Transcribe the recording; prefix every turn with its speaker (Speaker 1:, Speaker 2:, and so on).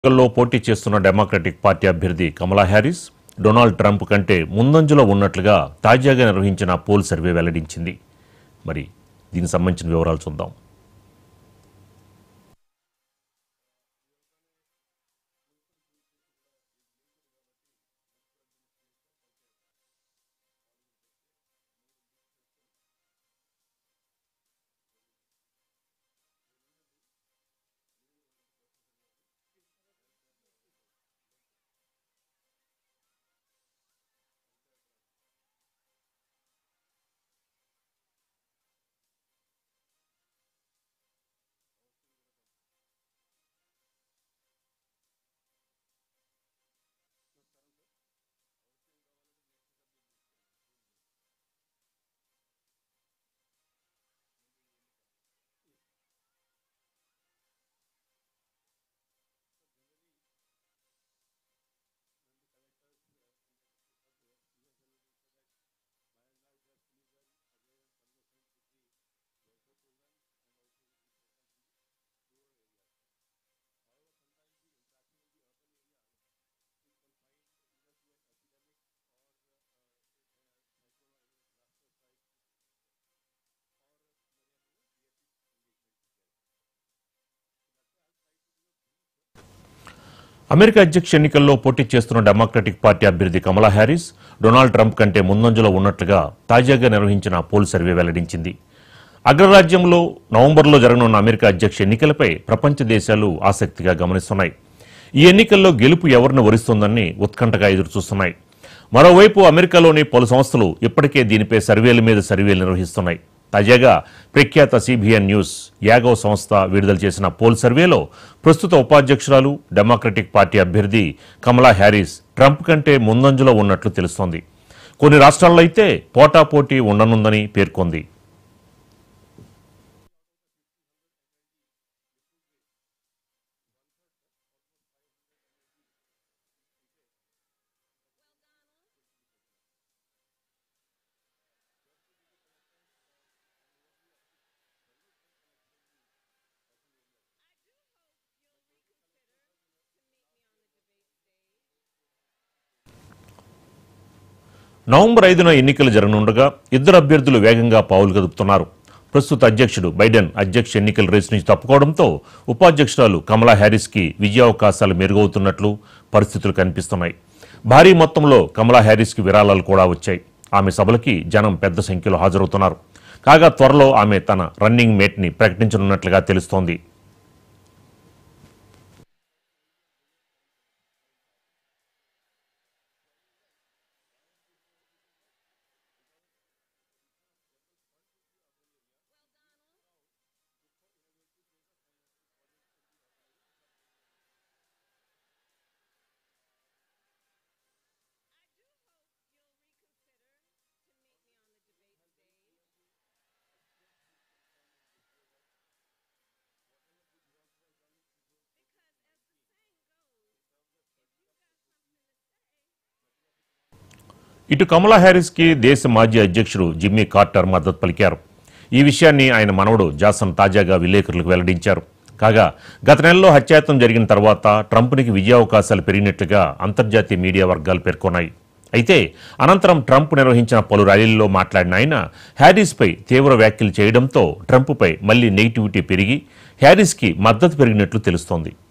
Speaker 1: ఎన్నికల్లో పోటీ చేస్తున్న డెమోక్రటిక్ పార్టీ అభ్యర్థి కమలా హ్యారిస్ డొనాల్డ్ ట్రంప్ కంటే ముందంజలో ఉన్నట్లుగా తాజాగా నిర్వహించిన పోల్ సర్వే వెల్లడించింది మరి దీనికి సంబంధించిన వివరాలు చూద్దాం అమెరికా అధ్యక్ష ఎన్నికల్లో పోటీ చేస్తున్న డెమోక్రటిక్ పార్టీ అభ్యర్థి కమలా హ్యారిస్ డొనాల్డ్ ట్రంప్ కంటే ముందంజలో ఉన్నట్లుగా తాజాగా నిర్వహించిన పోల్ సర్వే వెల్లడించింది అగ్రరాజ్యంలో నవంబర్లో జరగనున్న అమెరికా అధ్యక్ష ఎన్నికలపై ప్రపంచ దేశాలు ఆసక్తిగా గమనిస్తున్నాయి ఈ ఎన్నికల్లో గెలుపు ఎవరిని వరిస్తుందని ఉత్కంఠగా ఎదురుచూస్తున్నాయి మరోవైపు అమెరికాలోని పలు సంస్థలు ఇప్పటికే దీనిపై సర్వేల మీద సర్వేలు నిర్వహిస్తున్నాయి తాజాగా ప్రఖ్యాత సిబిఎన్ న్యూస్ యాగవ్ సంస్థ విడుదల చేసిన పోల్ సర్వేలో ప్రస్తుత ఉపాధ్యక్షురాలు డెమోక్రటిక్ పార్టీ అభ్యర్థి కమలా హ్యారిస్ ట్రంప్ కంటే ముందంజలో ఉన్నట్లు తెలుస్తోంది కొన్ని రాష్ట్రాల్లో అయితే పోటాపోటీ ఉండనుందని పేర్కొంది నవంబర్ ఐదున ఎన్నికలు జరగనుండగా ఇద్దరు అభ్యర్థులు వేగంగా పావులు కదుపుతున్నారు ప్రస్తుత అధ్యక్షుడు బైడెన్ అధ్యక్ష ఎన్నికల రేసు నుంచి తప్పుకోవడంతో ఉపాధ్యక్షురాలు కమలా హ్యారిస్కి విజయావకాశాలు మెరుగవుతున్నట్లు పరిస్థితులు కనిపిస్తున్నాయి భారీ మొత్తంలో కమలా హ్యారిస్కి విరాళాలు కూడా వచ్చాయి ఆమె సభలకి జనం పెద్ద సంఖ్యలో హాజరవుతున్నారు కాగా త్వరలో ఆమె తన రన్నింగ్ మేట్ని ప్రకటించనున్నట్లుగా తెలుస్తోంది ఇటు కమలా హ్యారిస్ కి దేశ మాజీ అధ్యక్షుడు జిమ్మీ కార్టర్ మద్దతు పలికారు ఈ విషయాన్ని ఆయన మనవడు జాసన్ తాజాగా విలేకరులకు వెల్లడించారు కాగా గత నెలలో హత్యాయత్నం జరిగిన తర్వాత ట్రంప్నికి విజయావకాశాలు పెరిగినట్లుగా అంతర్జాతీయ మీడియా వర్గాలు పేర్కొన్నాయి అయితే అనంతరం ట్రంప్ నిర్వహించిన పలు ర్యాలీల్లో మాట్లాడిన ఆయన హ్యారిస్పై తీవ్ర వ్యాఖ్యలు చేయడంతో ట్రంప్పై మళ్లీ నెగిటివిటీ పెరిగి హ్యారిస్కి మద్దతు పెరిగినట్లు తెలుస్తోంది